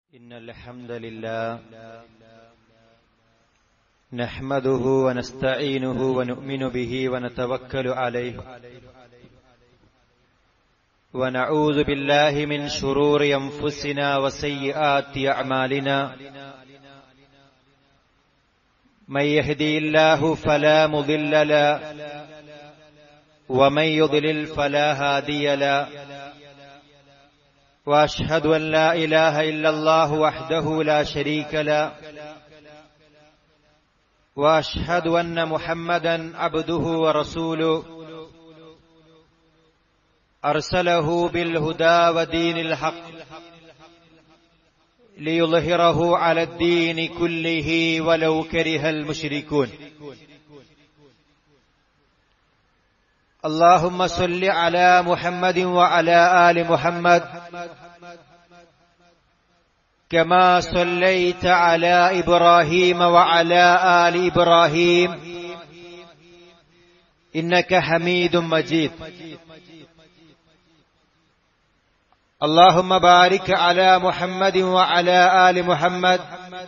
إن الحمد لله نحمده ونستعينه ونؤمن به ونتوكل عليه ونعوذ بالله من شرور أنفسنا وسيئات أعمالنا من يهدي الله فلا مضل له ومن يضلل فلا هادي له واشهد ان لا اله الا الله وحده لا شريك له واشهد ان محمدا عبده ورسوله ارسله بالهدى ودين الحق ليظهره على الدين كله ولو كره المشركون اللهم صل على محمد وعلى ال محمد كما صليت على ابراهيم وعلى ال ابراهيم انك حميد مجيد اللهم بارك على محمد وعلى ال محمد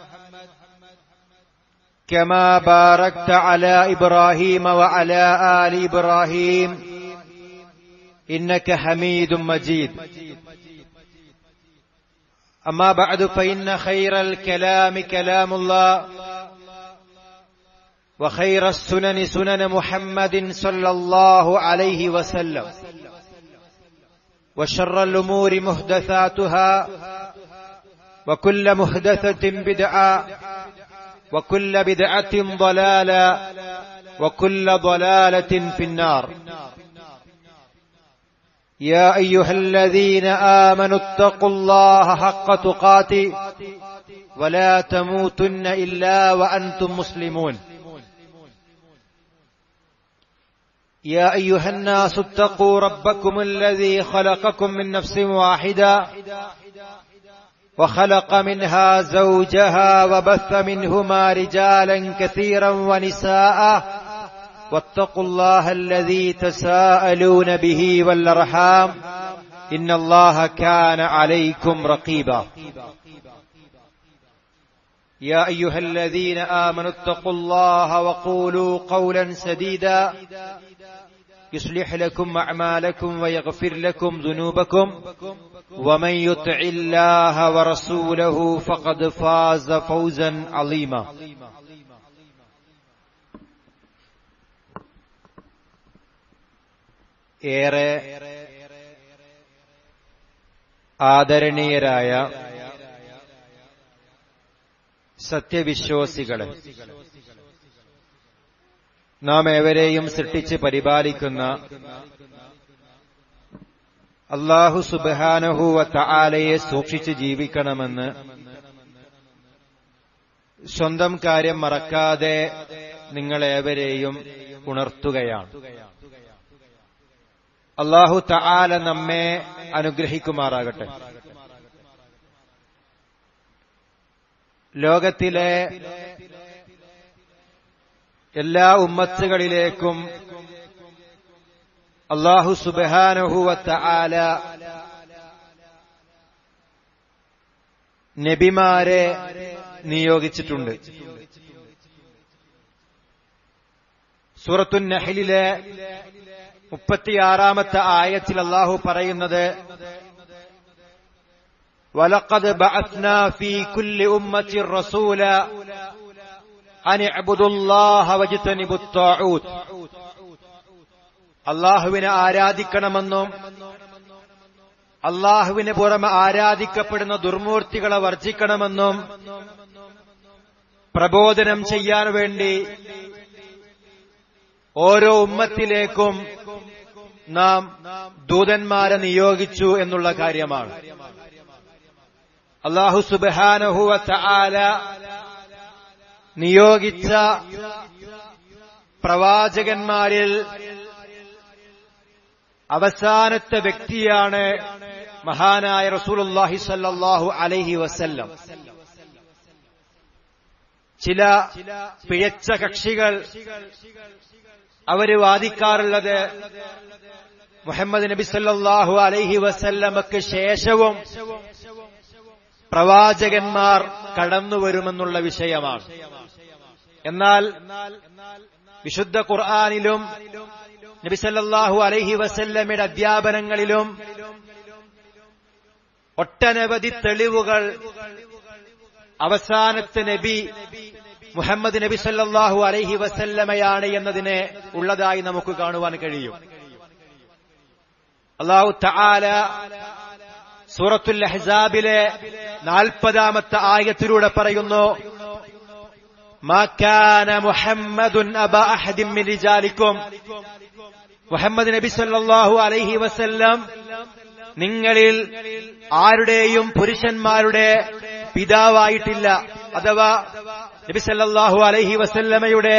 كما باركت على ابراهيم وعلى ال ابراهيم انك حميد مجيد اما بعد فان خير الكلام كلام الله وخير السنن سنن محمد صلى الله عليه وسلم وشر الامور محدثاتها وكل محدثه بدعه وكل بدعة ضلالة وكل ضلالة في النار يا أيها الذين آمنوا اتقوا الله حق تقاته ولا تموتن إلا وأنتم مسلمون يا أيها الناس اتقوا ربكم الذي خلقكم من نفس واحدة وخلق منها زوجها وبث منهما رجالا كثيرا ونساء واتقوا الله الذي تساءلون به والارحام ان الله كان عليكم رقيبا يا ايها الذين امنوا اتقوا الله وقولوا قولا سديدا يصلح لكم اعمالكم ويغفر لكم ذنوبكم ومن يطع الله ورسوله فقد فاز فوزا عظيما ഏറെ ആദരണീയരായ സത്യവിശ്വാസികളെ നാം ഏവരെയും സൃഷ്ടിച്ച് പരിപാലിക്കുന്ന അള്ളാഹു സുബാനഹുവ തആലയെ സൂക്ഷിച്ച് ജീവിക്കണമെന്ന് സ്വന്തം കാര്യം മറക്കാതെ നിങ്ങളേവരെയും ഉണർത്തുകയാണ് അള്ളാഹു തആല നമ്മെ അനുഗ്രഹിക്കുമാറാകട്ടെ ലോകത്തിലെ എല്ലാ ഉമ്മത്തുകളിലേക്കും അള്ളാഹു സുബാനുഹുവത്ത ആല നബിമാരെ നിയോഗിച്ചിട്ടുണ്ട് സൂറത്തു നഹലിലെ മുപ്പത്തിയാറാമത്തെ ആയത്തിൽ അള്ളാഹു പറയുന്നത് ولقد بعثنا في كل أمة رسولا أن اعبدوا الله واجتنبوا الطاعوت അള്ളാഹുവിനെ ആരാധിക്കണമെന്നും അള്ളാഹുവിന് പുറമെ ആരാധിക്കപ്പെടുന്ന ദുർമൂർത്തികളെ വർജിക്കണമെന്നും പ്രബോധനം ചെയ്യാൻ വേണ്ടി ഓരോ ഉമ്മത്തിലേക്കും നാം ദൂതന്മാരെ നിയോഗിച്ചു എന്നുള്ള കാര്യമാണ് അള്ളാഹു സുബാനഹുവ ആല നിയോഗിച്ച പ്രവാചകന്മാരിൽ അവസാനത്തെ വ്യക്തിയാണ് മഹാനായ റസൂലുല്ലാഹി സല്ലാഹു അലൈഹി വസല്ലം ചില പിഴച്ച കക്ഷികൾ അവര് വാദിക്കാറുള്ളത് മുഹമ്മദ് നബി സല്ലാഹു അലൈഹി വസല്ലമക്ക് ശേഷവും പ്രവാചകന്മാർ കടന്നുവരുമെന്നുള്ള വിഷയമാണ് എന്നാൽ വിശുദ്ധ ഖുർആാനിലും നബിസല്ലാഹു അലൈഹി വസല്ലമയുടെ അധ്യാപനങ്ങളിലും ഒട്ടനവധി തെളിവുകൾ അവസാനത്തെ നബി മുഹമ്മദ് നബി സല്ലാഹു അലൈഹി വസല്ലമയാണ് എന്നതിനെ ഉള്ളതായി നമുക്ക് കാണുവാൻ കഴിയും അള്ളാഹു തആല സൂറത്തുൽ അഹ്സാബിലെ നാൽപ്പതാമത്തെ ആയത്തിലൂടെ പറയുന്നു മുഹമ്മദുൻ അബ അഹദിൻ മിൻ റിജാലിക്കും മുഹമ്മദ് നബി സല്ലല്ലാഹു അലൈഹി വസല്ലം നിങ്ങളിൽ ആരുടെയും പുരുഷന്മാരുടെ പിതാവായിട്ടില്ല അഥവാ നബി സല്ലല്ലാഹു അലൈഹി വസല്ലമയുടെ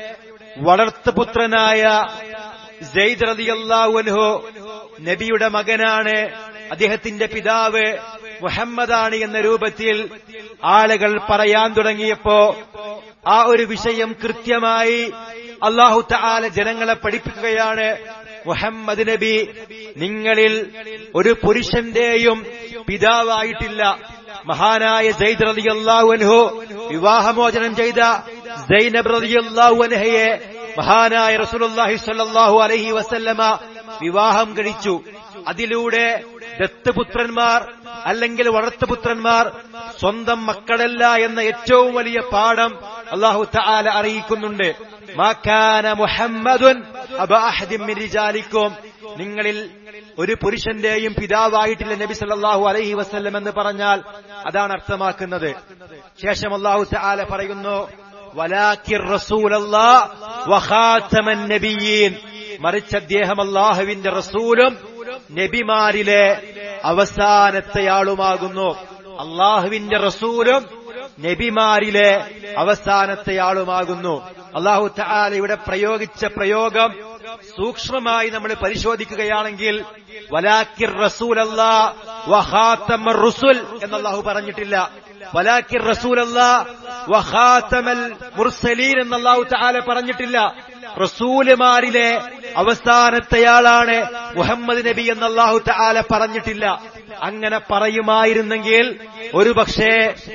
വളർത്തുപുത്രനായ സെയ്ദ് റളിയല്ലാഹു അൻഹു നബിയുടെ മകനാണ് അദ്ദേഹത്തിന്റെ പിതാവ് മുഹമ്മദാണ് എന്ന രൂപത്തിൽ ആളുകൾ പറയാൻ തുടങ്ങിയപ്പോ ആ ഒരു വിഷയം കൃത്യമായി അള്ളാഹു തആല ജനങ്ങളെ പഠിപ്പിക്കുകയാണ് മുഹമ്മദ് നബി നിങ്ങളിൽ ഒരു പുരുഷന്റെയും പിതാവായിട്ടില്ല മഹാനായ സൈദ് റളിയല്ലാഹു അൻഹു വിവാഹമോചനം ചെയ്ത സൈനബ് റളിയല്ലാഹു അൻഹയെ മഹാനായ റസൂലുള്ളാഹി സ്വല്ലല്ലാഹു അലൈഹി വസല്ലമ വിവാഹം കഴിച്ചു അതിലൂടെ ദത്തുപുത്രന്മാർ അല്ലെങ്കിൽ വളർത്തുപുത്രന്മാർ സ്വന്തം മക്കളല്ല എന്ന ഏറ്റവും വലിയ പാഠം അള്ളാഹു തആല അറിയിക്കുന്നുണ്ട് മാക്കാന മുഹമ്മദുൻ അബ അഹദിൻ മിൻ റിജാലിക്കും നിങ്ങളിൽ ഒരു പുരുഷന്റെയും പിതാവായിട്ടില്ല നബി സല്ലല്ലാഹു അലൈഹി വസല്ലം എന്ന് പറഞ്ഞാൽ അതാണ് അർത്ഥമാക്കുന്നത് ശേഷം അള്ളാഹു തആല പറയുന്നു വലാക്കിർ റസൂലല്ലാ വഖാതമൻ നബിയീൻ മറിച്ച് അദ്ദേഹം അള്ളാഹുവിന്റെ റസൂലും നബിമാരിലെ അവസാനത്തെയാളുമാകുന്നു അള്ളാഹുവിന്റെ റസൂലും നബിമാരിലെ അവസാനത്തെയാളുമാകുന്നു അള്ളാഹു തആല ഇവിടെ പ്രയോഗിച്ച പ്രയോഗം സൂക്ഷ്മമായി നമ്മൾ പരിശോധിക്കുകയാണെങ്കിൽ വലാക്കിർ റസൂലല്ല വഹാത്തമർ റുസുൽ എന്ന് അള്ളാഹു പറഞ്ഞിട്ടില്ല വലാക്കിർ റസൂലല്ല വഹാത്തമൽ മുർസലീൻ എന്ന് അള്ളാഹു തആല പറഞ്ഞിട്ടില്ല റസൂലുമാരിലെ അവസാനത്തെയാളാണ് മുഹമ്മദ് നബി എന്ന് അള്ളാഹു തആല പറഞ്ഞിട്ടില്ല അങ്ങനെ പറയുമായിരുന്നെങ്കിൽ ഒരുപക്ഷേ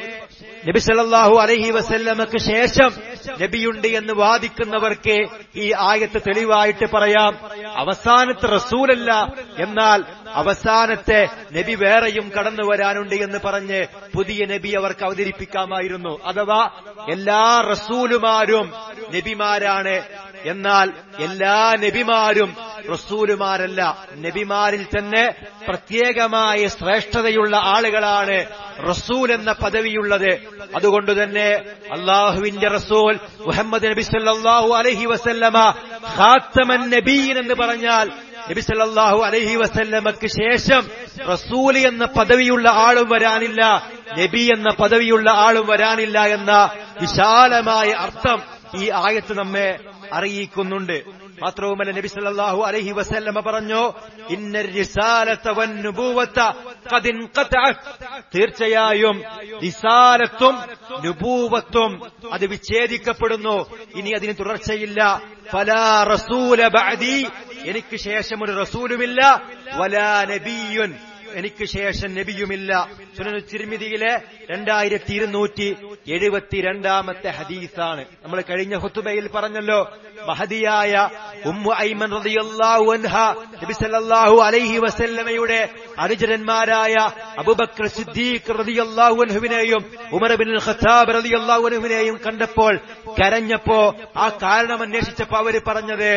നബി സല്ലല്ലാഹു അലൈഹി വസല്ലമക്ക് ശേഷം നബിയുണ്ട് എന്ന് വാദിക്കുന്നവർക്ക് ഈ ആയത്ത് തെളിവായിട്ട് പറയാം അവസാനത്തെ റസൂലല്ല എന്നാൽ അവസാനത്തെ നബി വേറെയും കടന്നു വരാനുണ്ട് എന്ന് പറഞ്ഞ് പുതിയ നബി അവർക്ക് അവതരിപ്പിക്കാമായിരുന്നു അഥവാ എല്ലാ റസൂലുമാരും നബിമാരാണ് എന്നാൽ എല്ലാ നബിമാരും റസൂലുമാരല്ല നബിമാരിൽ തന്നെ പ്രത്യേകമായ ശ്രേഷ്ഠതയുള്ള ആളുകളാണ് റസൂൽ എന്ന പദവിയുള്ളത് അതുകൊണ്ട് തന്നെ അള്ളാഹുവിന്റെ റസൂൽ മുഹമ്മദ് നബി സല്ലല്ലാഹു അലൈഹി വസല്ലമ ഖാത്തമൻ നബീൻ എന്ന് പറഞ്ഞാൽ നബി സല്ലല്ലാഹു അലൈഹി വസല്ലമക്ക് ശേഷം റസൂൽ എന്ന പദവിയുള്ള ആളും വരാനില്ല നബി എന്ന പദവിയുള്ള ആളും വരാനില്ല എന്ന വിശാലമായ അർത്ഥം ഈ ആയത്ത് നമ്മെ അറിയിക്കുന്നുണ്ട് മാത്രവുമല്ല നബി സല്ലല്ലാഹു അലൈഹി വസല്ലമ പറഞ്ഞു ഇന്ന റിസാലത വൻ നുബുവത ഖദ് ഇൻഖതഅത് തീർച്ചയായും റിസാലത്തും നുബൂവത്തും അത് വിച്ഛേദിക്കപ്പെടുന്നു ഇനി അതിന് തുടർച്ചയില്ല ഫലാ റസൂല ബഅദി എനിക്ക് ശേഷം ഒരു റസൂലുമില്ല വലാ നബിയുൻ എനിക്ക് ശേഷം നബിയുമില്ല സുനനു തിരുമിതിയിലെ രണ്ടായിരത്തി ഇരുന്നൂറ്റി എഴുപത്തിരണ്ടാമത്തെ ഹദീസാണ് നമ്മൾ കഴിഞ്ഞ ഹുത്തുബയിൽ പറഞ്ഞല്ലോ മഹദിയായ ഉമ്മു ഐമൻ റളിയല്ലാഹു അൻഹ നബി സല്ലല്ലാഹു അലൈഹി വസല്ലമയുടെ അനുചരന്മാരായ അബൂബക്കർ സിദ്ദീഖ് റളിയല്ലാഹു അൻഹുവിനെയും ഉമർ ഇബ്നുൽ ഖത്താബ് റളിയല്ലാഹു അൻഹുവിനെയും കണ്ടപ്പോൾ കരഞ്ഞപ്പോ ആ കാരണം അന്വേഷിച്ചപ്പോ അവര് പറഞ്ഞത്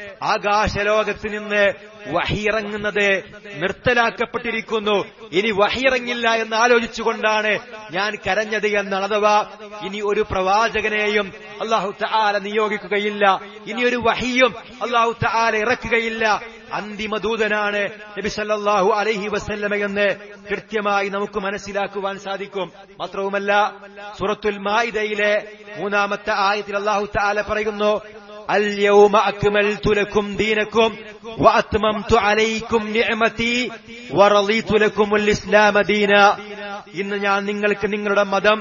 ആകാശലോകത്ത് നിന്ന് വഹിയിറങ്ങുന്നത് നിർത്തലാക്കപ്പെട്ടിരിക്കുന്നു ഇനി വഹിയിറങ്ങില്ല എന്ന് ആലോചിച്ചുകൊണ്ടാണ് ഞാൻ കരഞ്ഞത് എന്നാണ് അഥവാ ഇനി ഒരു പ്രവാചകനെയും അള്ളാഹു തആല നിയോഗിക്കുകയില്ല ഇനി ഒരു വഹിയും അള്ളാഹു തആല ഇറക്കുകയില്ല അന്തിമ ദൂതനാണ് നബി സല്ലല്ലാഹു അലൈഹി വസല്ലമ എന്ന് കൃത്യമായി നമുക്ക് മനസ്സിലാക്കുവാൻ സാധിക്കും മാത്രവുമല്ല സൂറത്തുൽ മാഇദയിലെ മൂന്നാമത്തെ ആയത്തിൽ അള്ളാഹു തആല പറയുന്നു اليوم أكملت لكم دينكم وأتممت عليكم نعمتي ورضيت لكم الإسلام دينا ഇന്ന് ഞാൻ നിങ്ങൾക്ക് നിങ്ങളുടെ മതം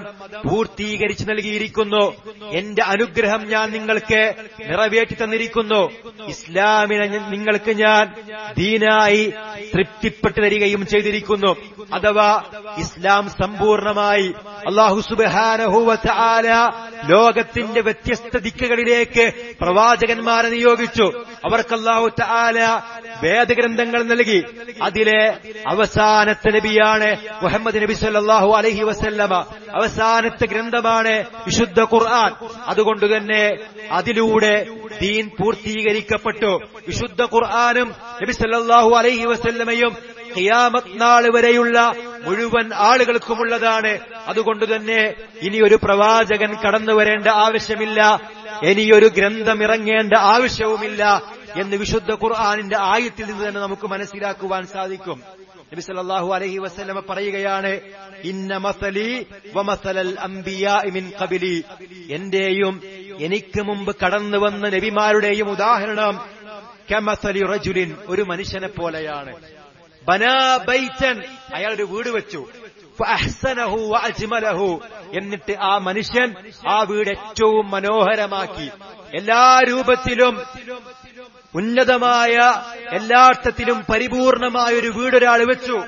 പൂർത്തീകരിച്ചു നൽകിയിരിക്കുന്നു എന്റെ അനുഗ്രഹം ഞാൻ നിങ്ങൾക്ക് നിറവേറ്റി തന്നിരിക്കുന്നു ഇസ്ലാമിനെ ഞ- നിങ്ങൾക്ക് ഞാൻ ദീനായി തൃപ്തിപ്പെട്ടു തരികയും ചെയ്തിരിക്കുന്നു അഥവാ ഇസ്ലാം സമ്പൂർണമായി അള്ളാഹു സുബാനഹുവ ആല ലോകത്തിന്റെ വ്യത്യസ്ത ദിക്കുകളിലേക്ക് പ്രവാചകന്മാരെ നിയോഗിച്ചു അവർക്ക് അള്ളാഹു ആല വേദഗ്രന്ഥങ്ങൾ നൽകി അതിലെ അവസാനത്തെ നബിയാണ് മുഹമ്മദ് നബി സല്ലല്ലാഹു അലൈഹി വസല്ലമ അവസാനത്തെ ഗ്രന്ഥമാണ് വിശുദ്ധ ഖുർആൻ അതുകൊണ്ട് തന്നെ അതിലൂടെ ദീൻ പൂർത്തീകരിക്കപ്പെട്ടു വിശുദ്ധ ഖുർആനും നബി സല്ലല്ലാഹു അലൈഹി വസല്ലമയും ഖിയാമത്ത് നാൾ വരെയുള്ള മുഴുവൻ ആളുകൾക്കുമുള്ളതാണ് അതുകൊണ്ട് തന്നെ ഇനിയൊരു പ്രവാചകൻ കടന്നു വരേണ്ട ആവശ്യമില്ല ഇനിയൊരു ഗ്രന്ഥം ഇറങ്ങേണ്ട ആവശ്യവുമില്ല എന്ന് വിശുദ്ധ ഖുർആാനിന്റെ ആയത്തിൽ നിന്ന് തന്നെ നമുക്ക് മനസ്സിലാക്കുവാൻ സാധിക്കും നബി സല്ലല്ലാഹു അലൈഹി വസല്ലമ പറയുകയാണ് ഇന്ന മസലി വമസലൽ അംബിയാഇ മിൻ ഖബലി എന്റെയും എനിക്ക് മുമ്പ് കടന്നു വന്ന നബിമാരുടെയും ഉദാഹരണം കമസലി റജുലിൻ ഒരു മനുഷ്യനെ പോലെയാണ് ബനാ ബൈറ്റൻ അയാൾ ഒരു വീട് വെച്ചു ഫഅഹ്സനഹു വഅജ്മലഹു എന്നിട്ട് ആ മനുഷ്യൻ ആ വീട് ഏറ്റവും മനോഹരമാക്കി എല്ലാ രൂപത്തിലും ഉന്നതമായ എല്ലാർത്ഥത്തിലും പരിപൂർണമായ ഒരു വീടൊരാൾ വെച്ചു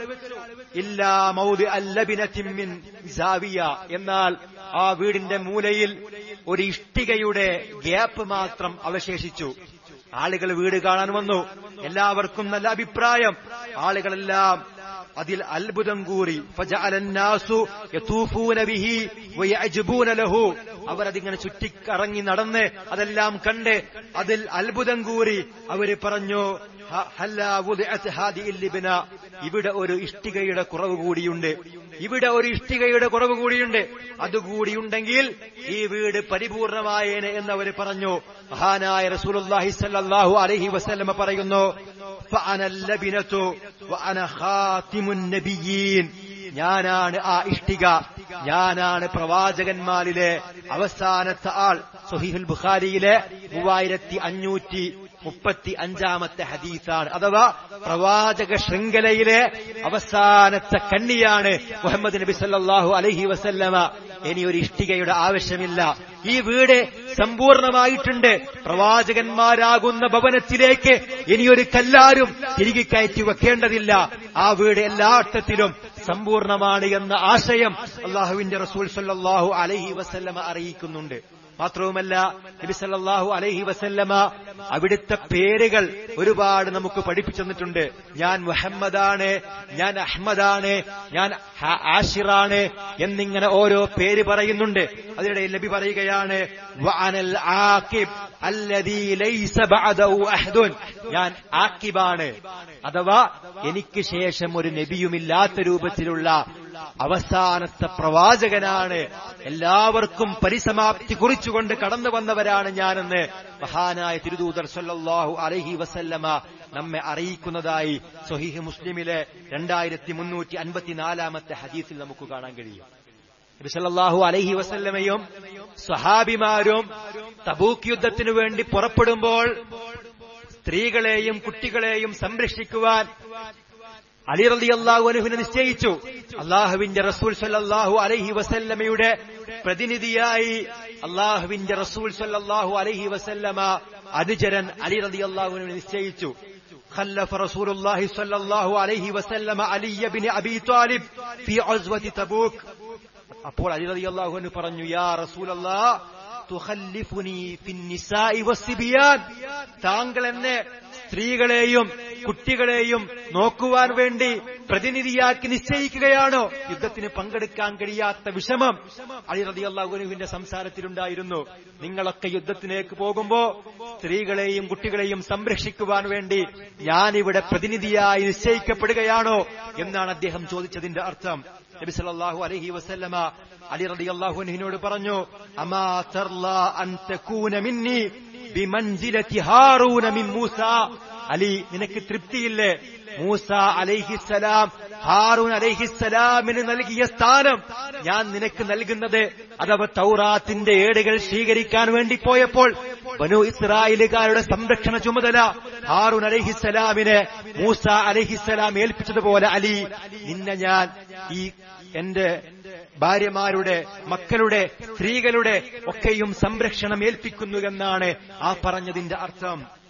ഇല്ലാ മൗദി അല്ലബിനത്തിമ്മിൻ സാവിയ എന്നാൽ ആ വീടിന്റെ മൂലയിൽ ഒരു ഇഷ്ടികയുടെ ഗ്യാപ്പ് മാത്രം അവശേഷിച്ചു ആളുകൾ വീട് കാണാൻ വന്നു എല്ലാവർക്കും നല്ല അഭിപ്രായം ആളുകളെല്ലാം അതിൽ അത്ഭുതം കൂറി ഫജഅലന്നാസു യതൂഫൂന ബിഹി വയഅജ്ബൂന ലഹു അവരതിങ്ങനെ ചുറ്റിക്കറങ്ങി നടന്ന് അതെല്ലാം കണ്ട് അതിൽ അത്ഭുതം കൂറി അവര് പറഞ്ഞു "ഹ- ഹല്ലാ വുദിഅത് ഹാദിഹിൽ ലിബ്ന." ഇവിടെ ഒരു ഇഷ്ടികയുടെ കുറവ് കൂടിയുണ്ട് ഇവിടെ ഒരു ഇഷ്ടികയുടെ കുറവ് കൂടിയുണ്ട് അതുകൂടിയുണ്ടെങ്കിൽ ഈ വീട് പരിപൂർണമായേനെ എന്നവര് പറഞ്ഞു മഹാനായ റസൂലുള്ളാഹി സ്വല്ലല്ലാഹു അലൈഹി വസല്ലമ പറയുന്നു فأنا اللبنة وأنا خاتم النبيين ഞാനാണ് ആ ഇഷ്ടിക ഞാനാണ് പ്രവാചകന്മാരിലെ അവസാനത്തെ ആൾ സുഹീഹുൽ ബുഖാരിയിലെ മൂവായിരത്തി അഞ്ഞൂറ്റി മുപ്പത്തി അഞ്ചാമത്തെ ഹദീസാണ് അഥവാ പ്രവാചക ശൃംഖലയിലെ അവസാനത്തെ കണ്ണിയാണ് മുഹമ്മദ് നബി സല്ലല്ലാഹു അലൈഹി വസല്ലമ ഇനി ഒരു ഇഷ്ടികയുടെ ആവശ്യമില്ല ഈ വീട് സമ്പൂർണമായിട്ടുണ്ട് പ്രവാചകന്മാരാകുന്ന ഭവനത്തിലേക്ക് ഇനിയൊരു കല്ലാരും തിരികെ കയറ്റി വെക്കേണ്ടതില്ല ആ വീട് എല്ലാ അർത്ഥത്തിലും സമ്പൂർണമാണ് എന്ന ആശയം അള്ളാഹുവിന്റെ റസൂൽ സല്ലല്ലാഹു അലൈഹി വസല്ലമ അറിയിക്കുന്നുണ്ട് മാത്രവുമല്ല നബി സല്ലല്ലാഹു അലൈഹി വസല്ലമ അവിടുത്തെ പേരുകൾ ഒരുപാട് നമുക്ക് പഠിപ്പിച്ചു തന്നിട്ടുണ്ട് ഞാൻ മുഹമ്മദാണ് ഞാൻ അഹ്മദാണ് ഞാൻ ഹ- ആഷിറാണ് എന്നിങ്ങനെ ഓരോ പേര് പറയുന്നുണ്ട് അതിനിടയിൽ നബി പറയുകയാണ് വഅനൽ ആഖിബ് അല്ലദീ ലൈസ ബഅദഹു അഹ്ദുൻ ഞാൻ ആക്കിബാണ് അഥവാ എനിക്ക് ശേഷം ഒരു നബിയുമില്ലാത്ത രൂപത്തിലുള്ള അവസാനത്തെ പ്രവാചകനാണ് എല്ലാവർക്കും പരിസമാപ്തി കുറിച്ചുകൊണ്ട് കടന്നു വന്നവരാണ് ഞാനെന്ന് മഹാനായ തിരുദൂതർ സല്ലല്ലാഹു അലൈഹി വസല്ലമ നമ്മെ അറിയിക്കുന്നതായി സൊഹീഹ് മുസ്ലിമിലെ രണ്ടായിരത്തി മുന്നൂറ്റി അൻപത്തിനാലാമത്തെ ഹദീസിൽ നമുക്ക് കാണാൻ കഴിയും നബി സല്ലല്ലാഹു അലൈഹി വസല്ലമയും സ്വഹാബിമാരും തബൂക്ക് യുദ്ധത്തിനു വേണ്ടി പുറപ്പെടുമ്പോൾ സ്ത്രീകളെയും കുട്ടികളെയും സംരക്ഷിക്കുവാൻ അലി റലി അള്ളാഹു അനുവിനെ നിശ്ചയിച്ചു അള്ളാഹുവിന്റെ റസൂൽ സല്ലല്ലാഹു അലൈഹി വസല്ലമയുടെ പ്രതിനിധിയായി അള്ളാഹുവിന്റെ റസൂൽ സല്ലല്ലാഹു അലൈഹി വസല്ലമ അനുചരൻ അലി റലി അള്ളാഹുവിനെ നിശ്ചയിച്ചു خلف رسول الله صلى الله عليه وسلم علي بن أبي طالب في عزوة تبوك അപ്പോൾ അലി റതി അള്ളാഹുവിന് പറഞ്ഞു യാ റസൂലല്ലാ തുഖല്ലിഫുനി ഫിന്നിസാഇ വസ്സിബിയാൻ താങ്കൾ എന്നെ സ്ത്രീകളെയും കുട്ടികളെയും നോക്കുവാൻ വേണ്ടി പ്രതിനിധിയാക്കി നിശ്ചയിക്കുകയാണോ യുദ്ധത്തിന് പങ്കെടുക്കാൻ കഴിയാത്ത വിഷമം അലി റതി അള്ളാഹുനുവിന്റെ സംസാരത്തിലുണ്ടായിരുന്നു നിങ്ങളൊക്കെ യുദ്ധത്തിലേക്ക് പോകുമ്പോ സ്ത്രീകളെയും കുട്ടികളെയും സംരക്ഷിക്കുവാൻ വേണ്ടി ഞാനിവിടെ പ്രതിനിധിയായി നിശ്ചയിക്കപ്പെടുകയാണോ എന്നാണ് അദ്ദേഹം ചോദിച്ചതിന്റെ അർത്ഥം നബി സല്ലല്ലാഹു അലൈഹി വസല്ലമ അലി റളിയല്ലാഹു അൻഹിനോട് പറഞ്ഞു അമാ തർല അൻ തകൂന മിന്നി ബിമൻസിലതി ഹാറൂന മിൻ മൂസ അലി നിനക്ക് തൃപ്തിയില്ലേ മൂസ അലൈഹിസ്സലാം ഹാറൂൻ അലൈഹിസ്സലാമിന് നൽകിയ സ്ഥാനം ഞാൻ നിനക്ക് നൽകുന്നത് അഥവാ തൗറാത്തിന്റെ ഏടുകൾ സ്വീകരിക്കാൻ വേണ്ടി പോയപ്പോൾ ബനു ഇസ്രായേലുകാരുടെ സംരക്ഷണ ചുമതല ഹാറൂൻ അലൈഹിസ്സലാമിനെ മൂസ അലൈഹിസ്സലാം ഏൽപ്പിച്ചതുപോലെ അലി നിന്നെ ഞാൻ ഈ എന്റെ ഭാര്യമാരുടെ മക്കളുടെ സ്ത്രീകളുടെ ഒക്കെയും സംരക്ഷണം ഏൽപ്പിക്കുന്നു എന്നാണ് ആ പറഞ്ഞതിന്റെ അർത്ഥം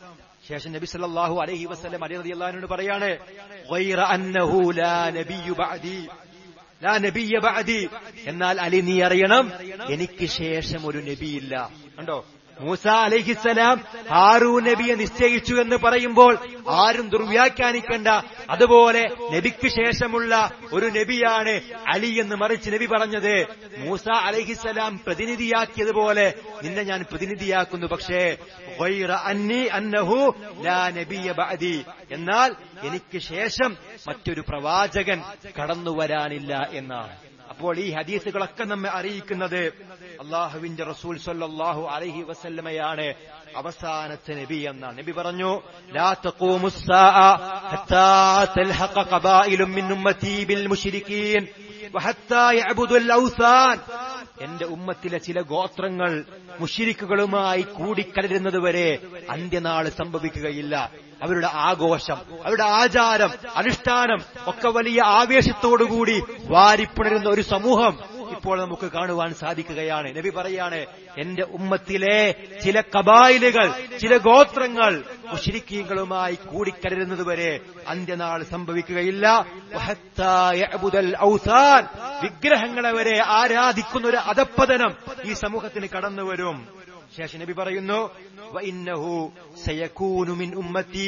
ശേഷം നബി സല്ലല്ലാഹു അലൈഹി വസല്ലം അലി റളിയല്ലാഹുവിനോട് പറയാണ് "ഗൈറ അന്നഹു ലാ നബിയ്യു ബഅദി ലാ നബിയ്യ ബഅദി എന്നാൽ അലി നീ അറിയണം എനിക്ക് ശേഷം ഒരു നബിയില്ല കണ്ടോ മൂസ അലഹിസലാം ഹാറൂ നബിയെ നിശ്ചയിച്ചു എന്ന് പറയുമ്പോൾ ആരും ദുർവ്യാഖ്യാനിക്കേണ്ട അതുപോലെ നബിക്ക് ശേഷമുള്ള ഒരു നബിയാണ് അലി എന്ന് മറിച്ച് നബി പറഞ്ഞത് മൂസ അലഹിസലാം പ്രതിനിധിയാക്കിയതുപോലെ നിന്നെ ഞാൻ പ്രതിനിധിയാക്കുന്നു പക്ഷേ ഗൈറ അന്നി അന്നഹു ലാ നബിയ ബഅദി എന്നാൽ എനിക്ക് ശേഷം മറ്റൊരു പ്രവാചകൻ കടന്നു വരാനില്ല എന്നാണ് അപ്പോൾ ഈ ഹദീസുകളൊക്കെ നമ്മെ അറിയിക്കുന്നത് അള്ളാഹുവിന്റെ റസൂൽ സല്ലല്ലാഹു അലൈഹി വസല്ലമയാണ് അവസാനത്തെ നബി എന്നാണ് നബി പറഞ്ഞു ലാ തഖൂമു الساعة حتى تلحق قبائل من أمتي بالمشركين وحتى يعبدوا الأوثان എന്റെ ഉമ്മത്തിലെ ചില ഗോത്രങ്ങൾ മുഷിരിക്കുകളുമായി കൂടിക്കലരുന്നതുവരെ അന്ത്യനാള് സംഭവിക്കുകയില്ല അവരുടെ ആഘോഷം അവരുടെ ആചാരം അനുഷ്ഠാനം ഒക്കെ വലിയ ആവേശത്തോടുകൂടി വാരിപ്പുണരുന്ന ഒരു സമൂഹം ഇപ്പോൾ നമുക്ക് കാണുവാൻ സാധിക്കുകയാണ് നബി പറയാണ് എന്റെ ഉമ്മത്തിലെ ചില കബായിലുകൾ ചില ഗോത്രങ്ങൾ മുഷിരിക്കീങ്ങളുമായി കൂടിക്കലരുന്നതുവരെ അന്ത്യനാൾ സംഭവിക്കുകയില്ല വഹത്താ യഅ്ബുദൽ ഔസാൻ വിഗ്രഹങ്ങളെ വരെ ആരാധിക്കുന്ന ഒരു അധപ്പതനം ഈ സമൂഹത്തിന് കടന്നുവരും ശേഷം നബി പറയുന്നു വഇന്നഹു സയകൂനു മിൻ ഉമ്മത്തി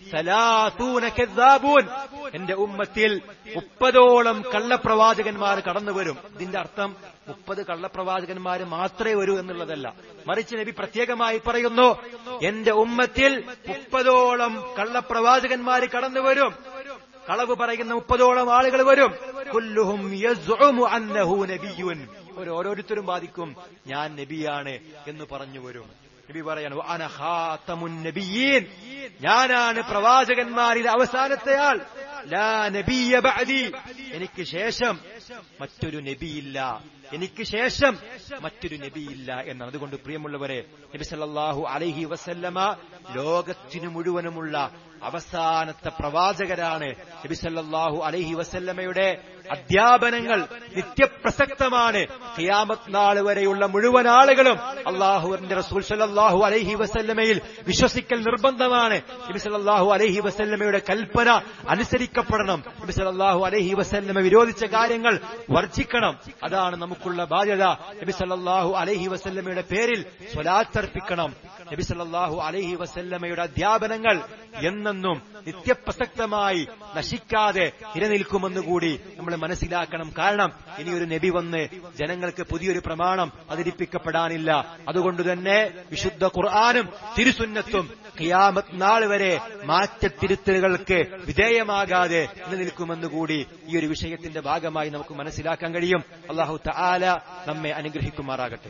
സലാസൂന കദ്ദാബൂൻ എന്റെ ഉമ്മത്തിൽ മുപ്പതോളം കള്ളപ്രവാചകന്മാർ കടന്നു വരും ഇതിന്റെ അർത്ഥം മുപ്പത് കള്ളപ്രവാചകന്മാർ മാത്രമേ വരൂ എന്നുള്ളതല്ല മറിച്ച് നബി പ്രത്യേകമായി പറയുന്നു എന്റെ ഉമ്മത്തിൽ മുപ്പതോളം കള്ളപ്രവാചകന്മാർ കടന്നു വരും കളവ് പറയുന്ന മുപ്പതോളം ആളുകൾ വരും കുല്ലുഹും യസ്ഉമു അന്നഹു നബിയുൻ ഒരു ഓരോരുത്തരും ബാധിക്കും ഞാൻ നബിയാണ് എന്ന് പറഞ്ഞു വരും നബി പറയാണ് അന ഖാതമുൻ നബിയീൻ ഞാനാണ് പ്രവാചകന്മാരിൽ അവസാനത്തെ ആൾ ലാ നബിയ ബഅദി എനിക്ക് ശേഷം മറ്റൊരു നബിയില്ല എനിക്ക് ശേഷം മറ്റൊരു നബിയില്ല എന്നാണ് അതുകൊണ്ട് പ്രിയമുള്ളവരെ നബി സല്ലല്ലാഹു അലൈഹി വസല്ലമ ലോകത്തിനു മുഴുവനുമുള്ള അവസാനത്തെ പ്രവാചകരാണ് നബി സല്ലല്ലാഹു അലൈഹി വസല്ലമയുടെ അധ്യാപനങ്ങൾ നിത്യപ്രസക്തമാണ് ഖിയാമത്ത് നാൾ വരെയുള്ള മുഴുവൻ ആളുകളും അള്ളാഹുവിന്റെ റസൂൽ സല്ലല്ലാഹു അലൈഹി വസല്ലമയിൽ വിശ്വസിക്കൽ നിർബന്ധമാണ് നബി സല്ലല്ലാഹു അലൈഹി വസല്ലമയുടെ കൽപ്പന അനുസരിക്കപ്പെടണം നബി സല്ലല്ലാഹു അലൈഹി വസല്ലമ വിരോധിച്ച കാര്യങ്ങൾ വർജിക്കണം അതാണ് നമുക്കുള്ള ബാധ്യത നബി സല്ലല്ലാഹു അലൈഹി വസല്ലമയുടെ പേരിൽ സ്വലാത്തർപ്പിക്കണം നബി സല്ലല്ലാഹു അലൈഹി വസല്ലമയുടെ അധ്യാപനങ്ങൾ എന്നെന്നും നിത്യപ്രസക്തമായി നശിക്കാതെ നിലനിൽക്കുമെന്ന് കൂടി നമ്മൾ മനസ്സിലാക്കണം കാരണം ഇനി ഒരു നബി വന്ന് ജനങ്ങൾക്ക് പുതിയൊരു പ്രമാണം അവതരിപ്പിക്കപ്പെടാനില്ല അതുകൊണ്ട് തന്നെ വിശുദ്ധ ഖുർആാനും തിരുസുന്നത്തും ഖിയാമത്ത് നാൾ വരെ മാറ്റത്തിരുത്തലുകൾക്ക് വിധേയമാകാതെ നിലനിൽക്കുമെന്ന് കൂടി ഈ ഒരു വിഷയത്തിന്റെ ഭാഗമായി നമുക്ക് മനസ്സിലാക്കാൻ കഴിയും അള്ളാഹു തആല നമ്മെ അനുഗ്രഹിക്കുമാറാകട്ടെ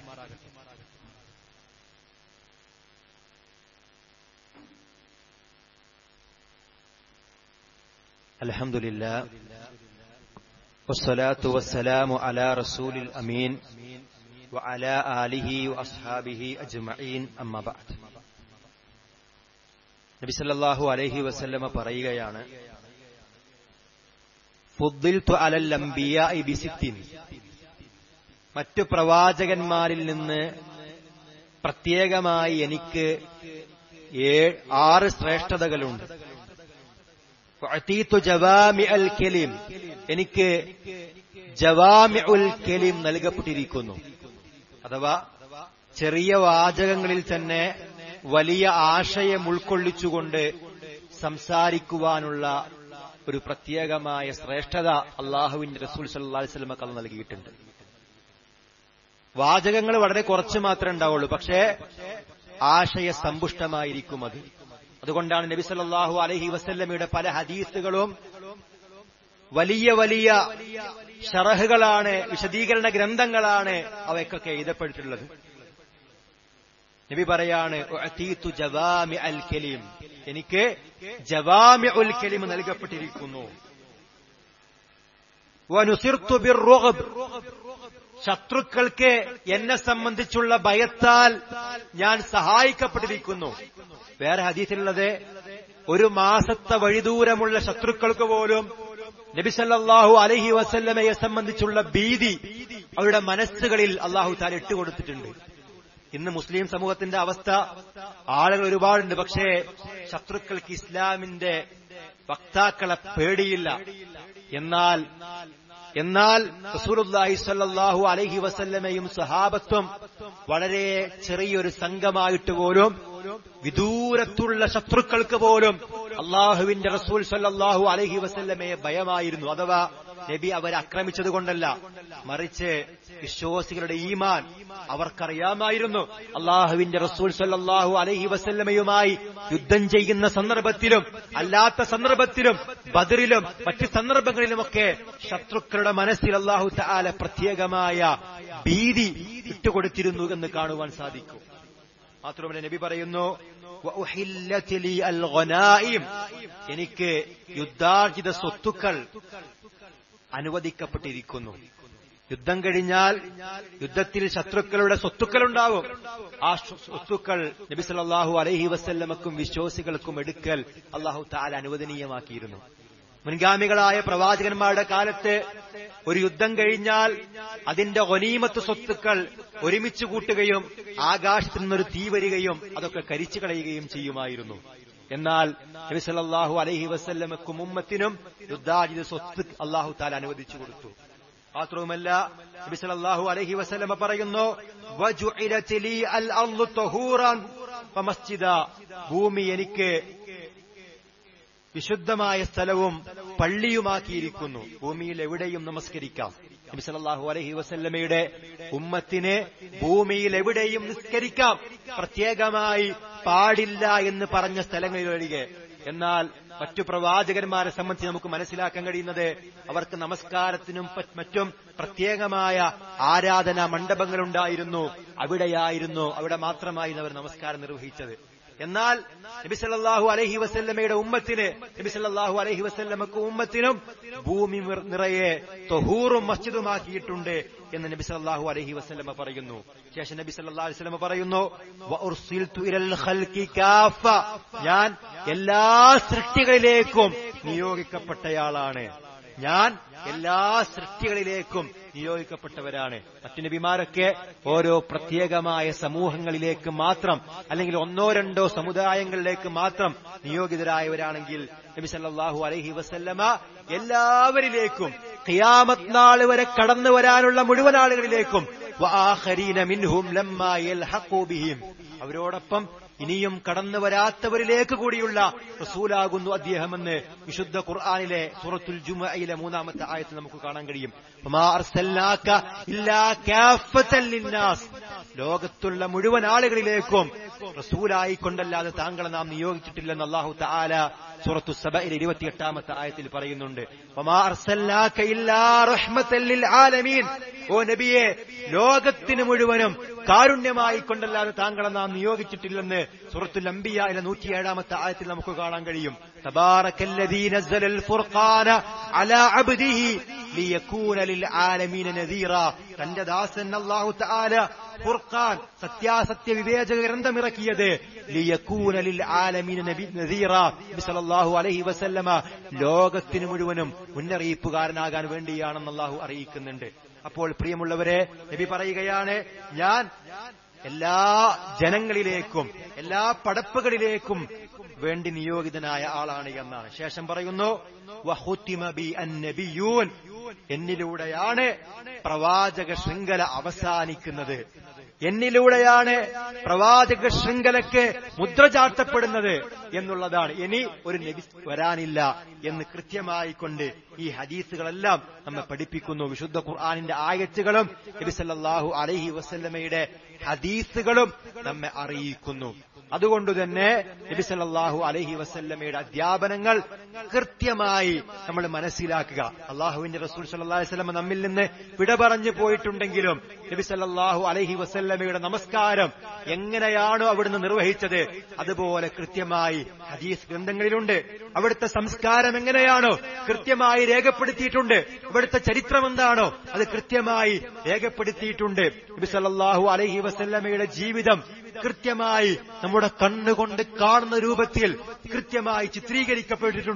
الحمد لله والصلاة والسلام على رسول الأمين وعلى آله وأصحابه أجمعين أما بعد നബി സല്ലല്ലാഹു അലൈഹി വസല്ലമ പറയുകയാണ് ഫുദ്ദിൽതു അലൽ അംബിയാഇ ബിസിത്തിൻ മറ്റു പ്രവാചകന്മാരിൽ നിന്ന് പ്രത്യേകമായി എനിക്ക് ഏഴ് ആറ് ശ്രേഷ്ഠതകളുണ്ട് ഫഅതീതു ജവാമി അൽ കലിം എനിക്ക് ജവാമി ഉൽ കലിം നൽകപ്പെട്ടിരിക്കുന്നു അഥവാ ചെറിയ വാചകങ്ങളിൽ തന്നെ വലിയ ആശയം ഉൾക്കൊള്ളിച്ചുകൊണ്ട് സംസാരിക്കുവാനുള്ള ഒരു പ്രത്യേകമായ ശ്രേഷ്ഠത അള്ളാഹുവിന്റെ റസൂൽ സല്ലല്ലാഹു അലൈഹി വസല്ലമക്ക് അത് നൽകിയിട്ടുണ്ട് വാചകങ്ങൾ വളരെ കുറച്ച് മാത്രമേ ഉണ്ടാവുള്ളൂ പക്ഷേ ആശയ സമ്പുഷ്ടമായിരിക്കും അത് അതുകൊണ്ടാണ് നബി സല്ലല്ലാഹു അലൈഹി വസല്ലമയുടെ പല ഹദീസുകളും വലിയ വലിയ ഷറഹുകളാണ് വിശദീകരണ ഗ്രന്ഥങ്ങളാണ് അവയ്ക്കൊക്കെ എഴുതപ്പെട്ടിട്ടുള്ളത് നബി പറയാണ് ഉഅതീതു ജവാമി അൽ കലീം എനിക്ക് ജവാമി ഉൽ കലീം നൽകപ്പെട്ടിരിക്കുന്നു വനുസിർത്തു ബിർറുഗ്ബ് ശത്രുക്കൾക്ക് എന്നെ സംബന്ധിച്ചുള്ള ഭയത്താൽ ഞാൻ സഹായിക്കപ്പെട്ടിരിക്കുന്നു വേറെ ഹദീസിലുള്ളത് ഒരു മാസത്തെ വഴിദൂരമുള്ള ശത്രുക്കൾക്ക് പോലും നബിസല്ലാഹു അലഹി വസല്ലമയെ സംബന്ധിച്ചുള്ള ഭീതി അവരുടെ മനസ്സുകളിൽ അള്ളാഹു താൻ ഇട്ടുകൊടുത്തിട്ടുണ്ട് ഇന്ന് മുസ്ലിം സമൂഹത്തിന്റെ അവസ്ഥ ആളുകൾ ഒരുപാടുണ്ട് പക്ഷേ ശത്രുക്കൾക്ക് ഇസ്ലാമിന്റെ വക്താക്കളെ പേടിയില്ല എന്നാൽ എന്നാൽ റസൂലുള്ളാഹി സ്വല്ലല്ലാഹു അലൈഹി വസല്ലമയും സഹാബത്തും വളരെ ചെറിയൊരു സംഘമായിട്ട് പോലും വിദൂരത്തുള്ള ശത്രുക്കൾക്ക് പോലും അള്ളാഹുവിന്റെ റസൂൽ സല്ലല്ലാഹു അലൈഹി വസല്ലമയെ ഭയമായിരുന്നു അഥവാ നബി അവരെ ആക്രമിച്ചത് കൊണ്ടല്ല മറിച്ച് വിശ്വാസികളുടെ ഈമാൻ അവർക്കറിയാമായിരുന്നു അള്ളാഹുവിന്റെ റസൂൽ സല്ലല്ലാഹു അലൈഹി വസല്ലമയുമായി യുദ്ധം ചെയ്യുന്ന സന്ദർഭത്തിലും അല്ലാത്ത സന്ദർഭത്തിലും ബദറിലും മറ്റ് സന്ദർഭങ്ങളിലുമൊക്കെ ശത്രുക്കളുടെ മനസ്സിൽ അള്ളാഹു താല പ്രത്യേകമായ ഭീതി ഇട്ടുകൊടുത്തിരുന്നു എന്ന് കാണുവാൻ സാധിക്കും മാത്രമല്ല നബി പറയുന്നു "വഉഹില്ലത് ലി അൽ ഗനായിം." എനിക്ക് യുദ്ധാർജിത സ്വത്തുക്കൾ അനുവദിക്കപ്പെട്ടിരിക്കുന്നു യുദ്ധം കഴിഞ്ഞാൽ യുദ്ധത്തിൽ ശത്രുക്കളുടെ സ്വത്തുക്കളുണ്ടാവും ആ സ്വ- സ്വത്തുക്കൾ നബി സല്ലല്ലാഹു അലൈഹി വസല്ലമക്കും വിശ്വാസികൾക്കും എടുക്കൽ അള്ളാഹു താല അനുവദനീയമാക്കിയിരുന്നു മുൻഗാമികളായ പ്രവാചകന്മാരുടെ കാലത്ത് ഒരു യുദ്ധം കഴിഞ്ഞാൽ അതിന്റെ ഒനീമത്ത് സ്വത്തുക്കൾ ഒരുമിച്ച് കൂട്ടുകയും ആകാശത്തിൽ നിന്നൊരു തീ വരികയും അതൊക്കെ കരിച്ചു കളയുകയും ചെയ്യുമായിരുന്നു എന്നാൽ നബി സല്ലല്ലാഹു അലൈഹി വസല്ലമക്കും ഉമ്മത്തിനും യുദ്ധാജിത സ്വത്ത് അള്ളാഹു താല അനുവദിച്ചു കൊടുത്തു മാത്രവുമല്ല നബി സല്ലല്ലാഹു അലൈഹി വസല്ലമ പറയുന്നു വജുഇലത് ലീ അൽ അർളു തഹൂറാൻ വമസ്ജിദ ഭൂമി എനിക്ക് വിശുദ്ധമായ സ്ഥലവും പള്ളിയുമാക്കിയിരിക്കുന്നു ഭൂമിയിൽ എവിടെയും നമസ്കരിക്കാം നബി സല്ലല്ലാഹു അലൈഹി വസല്ലമയുടെ ഉമ്മത്തിന് ഭൂമിയിൽ എവിടെയും നിസ്കരിക്കാം പ്രത്യേകമായി പാടില്ല എന്ന് പറഞ്ഞ സ്ഥലങ്ങളിലൊഴികെ എന്നാൽ മറ്റു പ്രവാചകന്മാരെ സംബന്ധിച്ച് നമുക്ക് മനസ്സിലാക്കാൻ കഴിയുന്നത് അവർക്ക് നമസ്കാരത്തിനും പ- മറ്റും പ്രത്യേകമായ ആരാധനാ മണ്ഡപങ്ങളുണ്ടായിരുന്നു അവിടെയായിരുന്നു അവിടെ മാത്രമായിരുന്നു അവർ നമസ്കാരം നിർവഹിച്ചത് എന്നാൽ നബി സല്ലല്ലാഹു അലൈഹി വസല്ലമയുടെ ഉമ്മത്തിന് നബി സല്ലല്ലാഹു അലൈഹി വസല്ലമക്ക് ഉമ്മത്തിനും ഭൂമി നിർ- നിറയെ തൊഹൂറും മസ്ജിദുമാക്കിയിട്ടുണ്ട് എന്ന് നബി സല്ലല്ലാഹു അലൈഹി വസല്ലമ പറയുന്നു ശേഷം നബി സല്ലല്ലാഹു അലൈഹി വസല്ലമ പറയുന്നു വഉർസിൽതു ഇലൽ ഖൽഖി കാഫ ഞാൻ എല്ലാ സൃഷ്ടികളിലേക്കും നിയോഗിക്കപ്പെട്ടയാളാണ് ഞാൻ എല്ലാ സൃഷ്ടികളിലേക്കും നിയോഗിക്കപ്പെട്ടവരാണ് മറ്റു നബിമാരൊക്കെ ഓരോ പ്രത്യേകമായ സമൂഹങ്ങളിലേക്ക് മാത്രം അല്ലെങ്കിൽ ഒന്നോ രണ്ടോ സമുദായങ്ങളിലേക്ക് മാത്രം നിയോഗിതരായവരാണെങ്കിൽ നബി സല്ലല്ലാഹു അലൈഹി വസല്ലമ എല്ലാവരിലേക്കും ഖിയാമത്ത് നാൾ വരെ കടന്നു വരാനുള്ള മുഴുവൻ ആളുകളിലേക്കും വആഖരീന മിൻഹും ലമ്മാ യൽഹഖു ബിഹിം അവരോടൊപ്പം ഇനിയും കടന്നു വരാത്തവരിലേക്ക് കൂടിയുള്ള റസൂലാകുന്നു അദ്ദേഹമെന്ന് വിശുദ്ധ ഖുർആാനിലെ സൂറത്തുൽ ജുമയിലെ മൂന്നാമത്തെ ആയത്തിൽ നമുക്ക് കാണാൻ കഴിയും വമാ അർസൽനാക ഇല്ലാ കാഫത്തൻ ലിന്നാസ്. ലോകത്തുള്ള മുഴുവൻ ആളുകളിലേക്കും റസൂലായി കൊണ്ടല്ലാതെ താങ്കളെ നാം നിയോഗിച്ചിട്ടില്ലെന്ന് അള്ളാഹു തആല സൂറത്തു സബയിലെ ഇരുപത്തിയെട്ടാമത്തെ ആയത്തിൽ പറയുന്നുണ്ട് വമാ അർസൽനാക ഇല്ലാ റഹ്മത്തൻ ലിൽ ആലമീൻ ഓ നബിയെ ലോകത്തിന് മുഴുവനും കാരുണ്യമായി കൊണ്ടല്ലാതെ താങ്കളെ നാം നിയോഗിച്ചിട്ടില്ലെന്ന് സൂറത്തുൽ അംബിയയിലെ നൂറ്റിയേഴാമത്തെ ആയത്തിൽ നമുക്ക് കാണാൻ കഴിയും തബാറക്കല്ലദീ നസ്സലൽ ഫുർഖാന അലാ അബ്ദിഹി ലിയകൂന ലിൽ ആലമീന നദീറ തന്റെ ദാസൻ അല്ലാഹു തആല ഫുർഖാൻ സത്യാസത്യ വിവേചക ഗ്രന്ഥമിറക്കിയത് ലിയകൂന ലിൽ ആലമീന നബി നദീറ നബി സല്ലല്ലാഹു അലൈഹി വസല്ലമ ലോകത്തിന് മുഴുവനും മുന്നറിയിപ്പുകാരനാകാൻ വേണ്ടിയാണെന്ന് അല്ലാഹു അറിയിക്കുന്നുണ്ട് അപ്പോൾ പ്രിയമുള്ളവരെ നബി പറയുകയാണ് ഞാൻ എല്ലാ ജനങ്ങളിലേക്കും എല്ലാ പടപ്പുകളിലേക്കും വേണ്ടി നിയോഗിതനായ ആളാണ് എന്നാണ് ശേഷം പറയുന്നു വഹുത്തിമ ബി അന്നബിയൂൻ എന്നിലൂടെയാണ് പ്രവാചക ശൃംഖല അവസാനിക്കുന്നത് എന്നിലൂടെയാണ് പ്രവാചക ശൃംഖലക്ക് മുദ്ര ചാർത്തപ്പെടുന്നത് എന്നുള്ളതാണ് ഇനി ഒരു നബി വരാനില്ല എന്ന് കൃത്യമായി കൊണ്ട് ഈ ഹദീസുകളെല്ലാം നമ്മെ പഠിപ്പിക്കുന്നു വിശുദ്ധ ഖുർആാനിന്റെ ആയത്തുകളും നബി സല്ലല്ലാഹു അലൈഹി വസല്ലമയുടെ ഹദീസുകളും നമ്മെ അറിയിക്കുന്നു അതുകൊണ്ട് തന്നെ നബി സല്ലല്ലാഹു അലൈഹി വസല്ലമയുടെ അധ്യാപനങ്ങൾ കൃത്യമായി നമ്മൾ മനസ്സിലാക്കുക അള്ളാഹുവിന്റെ റസൂൽ സല്ലല്ലാഹു അലൈഹി വസല്ലമ നമ്മിൽ നിന്ന് വിട പറഞ്ഞു പോയിട്ടുണ്ടെങ്കിലും നബി സല്ലല്ലാഹു അലൈഹി വസല്ലമയുടെ നമസ്കാരം എങ്ങനെയാണോ അവിടുന്ന് നിർവഹിച്ചത് അതുപോലെ കൃത്യമായി ഹദീസ് ഗ്രന്ഥങ്ങളിലുണ്ട് അവിടുത്തെ സംസ്കാരം എങ്ങനെയാണോ കൃത്യമായി രേഖപ്പെടുത്തിയിട്ടുണ്ട് ഇവിടുത്തെ ചരിത്രം എന്താണോ അത് കൃത്യമായി രേഖപ്പെടുത്തിയിട്ടുണ്ട് നബി സല്ലല്ലാഹു അലൈഹി വസല്ലമയുടെ ജീവിതം കൃത്യമായി നമ്മുടെ കണ്ണുകൊണ്ട് കാണുന്ന രൂപത്തിൽ കൃത്യമായി ചിത്രീകരിക്കപ്പെട്ടിട്ടുണ്ട്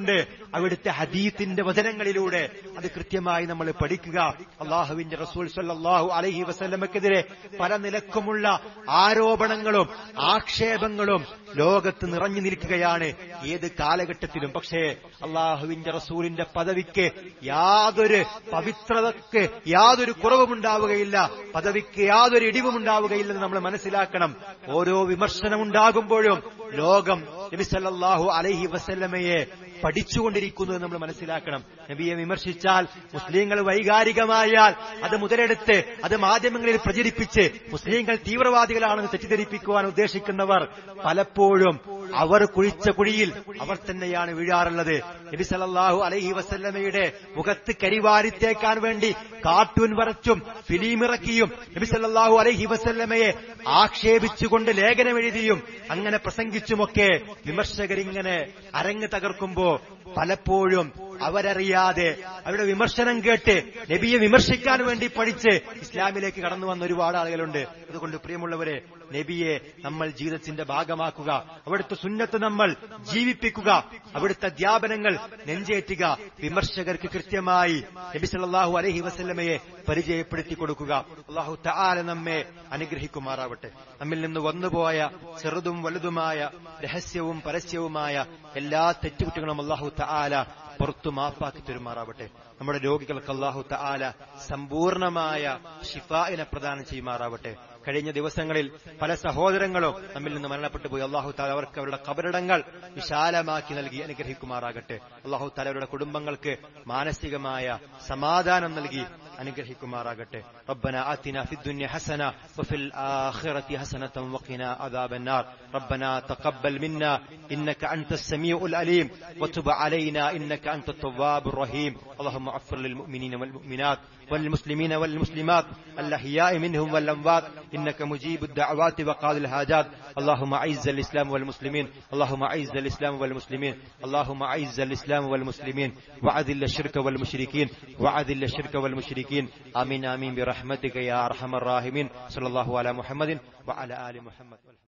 അവിടുത്തെ ഹദീത്തിന്റെ വചനങ്ങളിലൂടെ അത് കൃത്യമായി നമ്മൾ പഠിക്കുക അള്ളാഹുവിന്റെ റസൂൽ സല്ലാഹു അലഹി വസല്ലമക്കെതിരെ പല നിലക്കുമുള്ള ആരോപണങ്ങളും ആക്ഷേപങ്ങളും ലോകത്ത് നിറഞ്ഞു നിൽക്കുകയാണ് ഏത് കാലഘട്ടത്തിലും പക്ഷേ അള്ളാഹുവിന്റെ റസൂലിന്റെ പദവിക്ക് യാതൊരു പവിത്രതക്ക് യാതൊരു കുറവുമുണ്ടാവുകയില്ല പദവിക്ക് യാതൊരു ഇടിവുമുണ്ടാവുകയില്ലെന്ന് നമ്മൾ മനസ്സിലാക്കണം ഓരോ വിമർശനമുണ്ടാകുമ്പോഴും ലോകം നബി സല്ലല്ലാഹു അലൈഹി വസല്ലമയെ പഠിച്ചുകൊണ്ടിരിക്കുന്നു എന്ന് നമ്മൾ മനസ്സിലാക്കണം നബിയെ വിമർശിച്ചാൽ മുസ്ലിങ്ങൾ വൈകാരികമായാൽ അത് മുതലെടുത്ത് അത് മാധ്യമങ്ങളിൽ പ്രചരിപ്പിച്ച് മുസ്ലിങ്ങൾ തീവ്രവാദികളാണെന്ന് തെറ്റിദ്ധരിപ്പിക്കുവാൻ ഉദ്ദേശിക്കുന്നവർ പലപ്പോഴും അവർ കുഴിച്ച കുഴിയിൽ അവർ തന്നെയാണ് വീഴാറുള്ളത് നബി സല്ലല്ലാഹു അലൈഹി വസല്ലമയുടെ മുഖത്ത് കരിവാരിത്തേക്കാൻ വേണ്ടി കാർട്ടൂൺ വരച്ചും ഫിലിം ഇറക്കിയും നബി സല്ലല്ലാഹു അലൈഹി വസല്ലമയെ ആക്ഷേപിച്ചുകൊണ്ട് ലേഖനം എഴുതിയും അങ്ങനെ പ്രസംഗിച്ചുമൊക്കെ വിമർശകരിങ്ങനെ അരങ്ങ് തകർക്കുമ്പോ പലപ്പോഴും അവരറിയാതെ അവരുടെ വിമർശനം കേട്ട് നബിയെ വിമർശിക്കാൻ വേണ്ടി പഠിച്ച് ഇസ്ലാമിലേക്ക് കടന്നു വന്ന ഒരുപാട് ആളുകളുണ്ട് അതുകൊണ്ട് പ്രിയമുള്ളവരെ നബിയെ നമ്മൾ ജീവിതത്തിന്റെ ഭാഗമാക്കുക അവിടുത്തെ സുന്നത്ത് നമ്മൾ ജീവിപ്പിക്കുക അവിടുത്തെ അധ്യാപനങ്ങൾ നെഞ്ചേറ്റുക വിമർശകർക്ക് കൃത്യമായി നബി സല്ലല്ലാഹു അലൈഹി വസല്ലമയെ പരിചയപ്പെടുത്തി കൊടുക്കുക അള്ളാഹു തആല നമ്മെ അനുഗ്രഹിക്കുമാറാവട്ടെ നമ്മിൽ നിന്ന് വന്നുപോയ ചെറുതും വലുതുമായ രഹസ്യവും പരസ്യവുമായ എല്ലാ തെറ്റുകുറ്റങ്ങളും അള്ളാഹു തആല പുറത്തു മാപ്പാക്കി തരുമാറാവട്ടെ നമ്മുടെ രോഗികൾക്ക് അള്ളാഹു തആല സമ്പൂർണമായ ഷിഫായിനെ പ്രദാനം ചെയ്യുമാറാവട്ടെ കഴിഞ്ഞ ദിവസങ്ങളിൽ പല സഹോദരങ്ങളും നമ്മിൽ നിന്ന് മരണപ്പെട്ടു പോയി അള്ളാഹു താല അവർക്ക് അവരുടെ കബറിടങ്ങൾ വിശാലമാക്കി നൽകി അനുഗ്രഹിക്കുമാറാകട്ടെ അള്ളാഹു താല അവരുടെ കുടുംബങ്ങൾക്ക് മാനസികമായ സമാധാനം നൽകി അനുഗ്രഹിക്കുമാറാകട്ടെ ربنا آتنا في الدنيا حسنة وفي الآخرة حسنة وقنا عذاب النار ربنا تقبل منا إنك أنت السميع الأليم وتب علينا إنك أنت التواب الرحيم اللهم اغفر للمؤمنين والمؤمنات والمسلمين والمسلمات الأحياء منهم والأموات إنك مجيب الدعوات وقاضي الحاجات اللهم أعز الإسلام والمسلمين اللهم أعز الإسلام والمسلمين اللهم أعز الإسلام والمسلمين وعذل الشرك والمشركين وعذل الشرك والمشركين آمين آمين برحمتك يا أرحم الراحمين صلى الله على محمد وعلى آل محمد